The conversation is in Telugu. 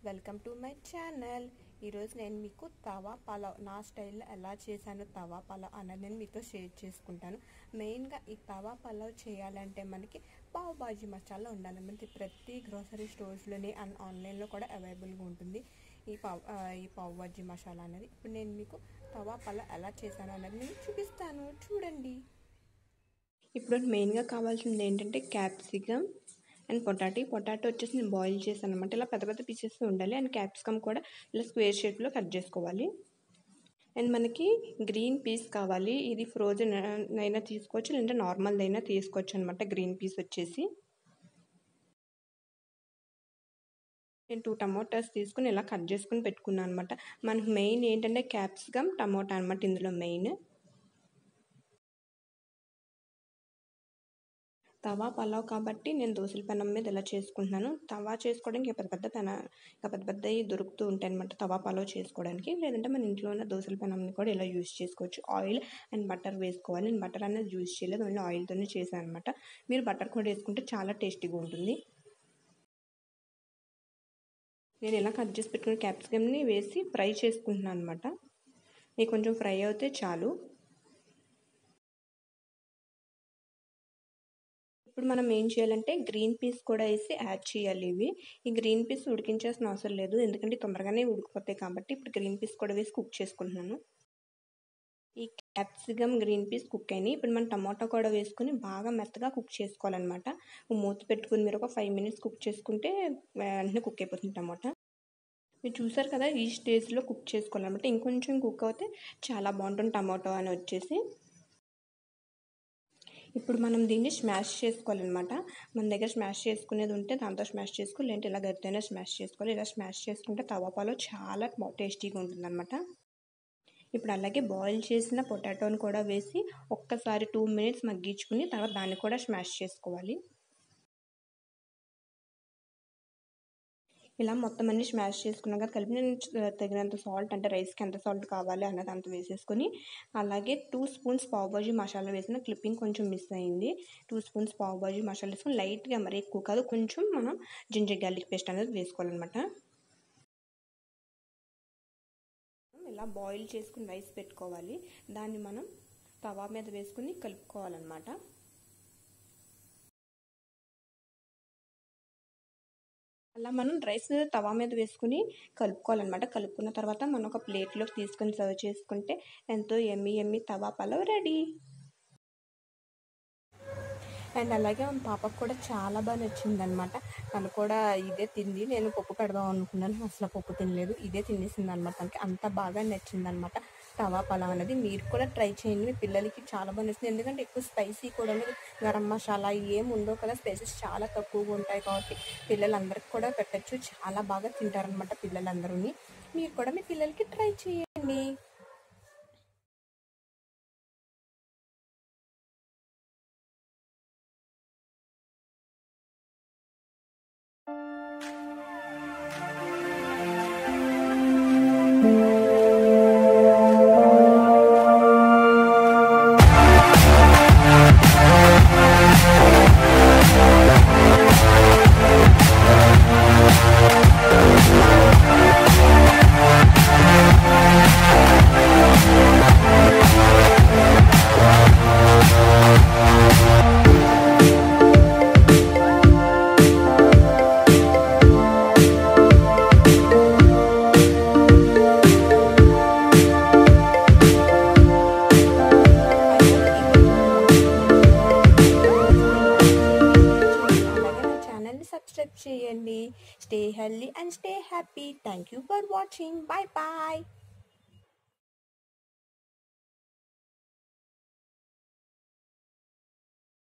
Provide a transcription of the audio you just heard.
వెల్కమ్ టు మై ఛానల్ ఈరోజు నేను మీకు తవా పలావ్ నా స్టైల్లో ఎలా చేశాను తవా పలావ్ అన్నది నేను మీతో షేర్ చేసుకుంటాను మెయిన్గా ఈ తవా పలావ్ చేయాలంటే మనకి పావ్ బాజీ మసాలా ఉండాలి మనకి ప్రతి గ్రోసరీ స్టోర్స్లోని అండ్ ఆన్లైన్లో కూడా అవైలబుల్గా ఉంటుంది ఈ పావ్ ఆ, ఈ పావ్ బాజీ మసాలా అనేది ఇప్పుడు నేను మీకు తవా పలావ్ ఎలా చేశాను అన్నది నేను చూపిస్తాను చూడండి ఇప్పుడు మెయిన్గా కావాల్సింది ఏంటంటే క్యాప్సికమ్ అండ్ పొటాటో పొటాటో వచ్చేసి నేను బాయిల్ చేశాను అనమాట ఇలా పెద్ద పెద్ద పీసెస్ ఉండాలి అండ్ క్యాప్సికమ్ కూడా ఇలా స్క్వేర్ షేప్లో కట్ చేసుకోవాలి అండ్ మనకి గ్రీన్ పీస్ కావాలి ఇది ఫ్రోజన్ అయినా తీసుకోవచ్చు లేదంటే నార్మల్ అయినా తీసుకోవచ్చు అనమాట గ్రీన్ పీస్ వచ్చేసి నేను టూ టమోటాస్ తీసుకుని ఇలా కట్ చేసుకుని పెట్టుకున్నాను అనమాట మనకు మెయిన్ ఏంటంటే క్యాప్సికమ్ టమోటా అనమాట ఇందులో మెయిన్ తవా పలావ్ కాబట్టి నేను దోశల పెనం మీద ఇలా చేసుకుంటున్నాను తవా చేసుకోవడానికి ఇక పెద్ద పెద్ద పెన ఇక పెద్ద పెద్దవి దొరుకుతూ ఉంటాయి అనమాట తవా పలావ్ చేసుకోవడానికి లేదంటే మన ఇంట్లో ఉన్న దోశల పెనంని కూడా ఇలా యూజ్ చేసుకోవచ్చు ఆయిల్ అండ్ బటర్ వేసుకోవాలి నేను బటర్ అనేది యూజ్ చేయలేదు ఓన్లీ ఆయిల్తోనే చేశాను అనమాట మీరు బటర్ కూడా వేసుకుంటే చాలా టేస్టీగా ఉంటుంది నేను ఇలా కట్ చేసి పెట్టుకున్న క్యాప్సికమ్ని వేసి ఫ్రై చేసుకుంటున్నాను అనమాట ఇది కొంచెం ఫ్రై అవుతే చాలు ఇప్పుడు మనం ఏం చేయాలంటే గ్రీన్ పీస్ కూడా వేసి యాడ్ చేయాలి ఇవి ఈ గ్రీన్ పీస్ ఉడికించాల్సిన అవసరం లేదు ఎందుకంటే తొందరగానే ఉడికిపోతాయి కాబట్టి ఇప్పుడు గ్రీన్ పీస్ కూడా వేసి కుక్ చేసుకుంటున్నాను ఈ క్యాప్సికమ్ గ్రీన్ పీస్ కుక్ అయినాయి ఇప్పుడు మనం టమాటా కూడా వేసుకుని బాగా మెత్తగా కుక్ చేసుకోవాలన్నమాట మూత పెట్టుకుని మీరు ఒక ఫైవ్ మినిట్స్ కుక్ చేసుకుంటే వెంటనే కుక్ అయిపోతుంది టమాటా మీరు చూసారు కదా ఈ స్టేజ్లో కుక్ చేసుకోవాలన్నమాట ఇంకొంచెం కుక్ అవుతే చాలా బాగుంటుంది టమాటో అని వచ్చేసి ఇప్పుడు మనం దీన్ని స్మాష్ చేసుకోవాలన్నమాట మన దగ్గర స్మాష్ చేసుకునేది ఉంటే దాంతో స్మాష్ చేసుకోవాలి లేదంటే ఇలా గరితైనా స్మాష్ చేసుకోవాలి ఇలా స్మాష్ చేసుకుంటే తవాపాలో చాలా టేస్టీగా ఉంటుందన్నమాట ఇప్పుడు అలాగే బాయిల్ చేసిన పొటాటోని కూడా వేసి ఒక్కసారి టూ మినిట్స్ మగ్గించుకుని తర్వాత దాన్ని కూడా స్మాష్ చేసుకోవాలి ఇలా మొత్తం అన్ని స్మాష్ చేసుకున్నాక కలిపి నేను తగినంత సాల్ట్ అంటే రైస్కి ఎంత సాల్ట్ కావాలి అన్నది అంత వేసేసుకొని అలాగే టూ స్పూన్స్ పావుబాజీ మసాలా వేసిన క్లిప్పింగ్ కొంచెం మిస్ అయింది టూ స్పూన్స్ పావుబాజీ మసాలా వేసుకొని లైట్గా మరి ఎక్కువ కాదు కొంచెం మనం జింజర్ గార్లిక్ పేస్ట్ అనేది వేసుకోవాలన్నమాట ఇలా బాయిల్ చేసుకుని రైస్ పెట్టుకోవాలి దాన్ని మనం తవా మీద వేసుకుని కలుపుకోవాలన్నమాట అలా మనం రైస్ తవా మీద వేసుకుని కలుపుకోవాలన్నమాట కలుపుకున్న తర్వాత మనం ఒక ప్లేట్లోకి తీసుకొని సర్వ్ చేసుకుంటే ఎంతో yummy yummy tawa pulao ready and అలాగే మా పాపకు కూడా చాలా బాగా నచ్చిందనమాట తను కూడా ఇదే తింది నేను పప్పు పెడదాం అనుకున్నాను అసలు పప్పు తినలేదు ఇదే తినేసింది అనమాట తనకి అంత బాగా నచ్చిందనమాట తవా పలావ్ అనేది మీరు కూడా ట్రై చేయండి మీ పిల్లలకి చాలా బాగా నచ్చింది ఎందుకంటే ఎక్కువ స్పైసీ కూడా గరం మసాలా ఏం ఉండవు కదా స్పైసెస్ చాలా తక్కువగా ఉంటాయి కాబట్టి పిల్లలందరికీ కూడా పెట్టచ్చు చాలా బాగా తింటారనమాట పిల్లలందరూ మీరు కూడా మీ పిల్లలకి ట్రై చేయండి సబ్స్క్రైబ్ చేయండి stay healthy and stay happy thank you for watching bye bye